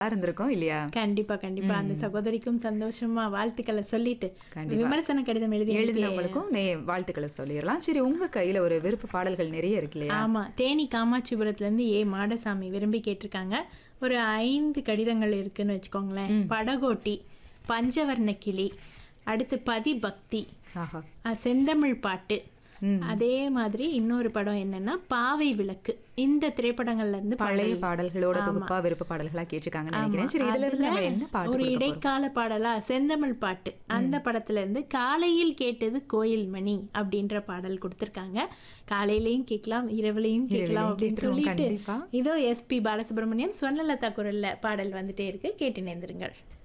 இருந்திருக்கும் இல்லையா கண்டிப்பா கண்டிப்பா அந்த சகோதரிக்கும் சந்தோஷமா வாழ்த்துக்களை சொல்லிட்டு கண்டிப்பா. விமர்சன கடிதம் எழுதி எழுதினவங்களுக்கும் நே வாழ்த்துக்களை சொல்லிடலாம் சரி உங்க கையில ஒரு விருப்ப பாடல்கள் நிறைய இருக்கு இல்லையா ஆமா தேனி காமாட்சிபுரத்துல இருந்து ஏ மாடசாமி விரும்பி கேட்டிருக்காங்க ஒரு ஐந்து கடிதங்கள் இருக்குன்னு வச்சுக்கோங்களேன் படகோட்டி பஞ்சவர்ண கிளி அடுத்து பதி பக்தி ஆஹா அஹ், செந்தமிழ் பாட்டு அதே மாதிரி இன்னொரு படம் என்னன்னா பாவை விளக்கு இந்த திரைப்படங்கள்ல இருந்து பழைய பாடல்களோட தொகுப்பா விருப்ப பாடல்களா கேட்டிருக்காங்கன்னு நினைக்கிறேன் சரி இதுல இருந்து நம்ம என்ன பாட்டு ஒரு கொடுக்க போறோம்? இடைக்கால பாடலா செந்தமிழ் பாட்டு அந்த படத்துல இருந்து காலையில் கேட்டது கோயில் மணி அப்படின்ற பாடல் கொடுத்திருக்காங்க காலையிலயும் கேட்கலாம் இரவுலையும் கேட்கலாம் இரவுலையும் அப்படின்னு கேட்கிறோம், சொல்லிட்டு கண்டிப்பா. இதோ எஸ்பி பாலசுப்ரமணியம் ஸ்வர்ணலதா குரல்ல பாடல் வந்துட்டே இருக்கு கேட்டு நேர்ந்துருங்கள்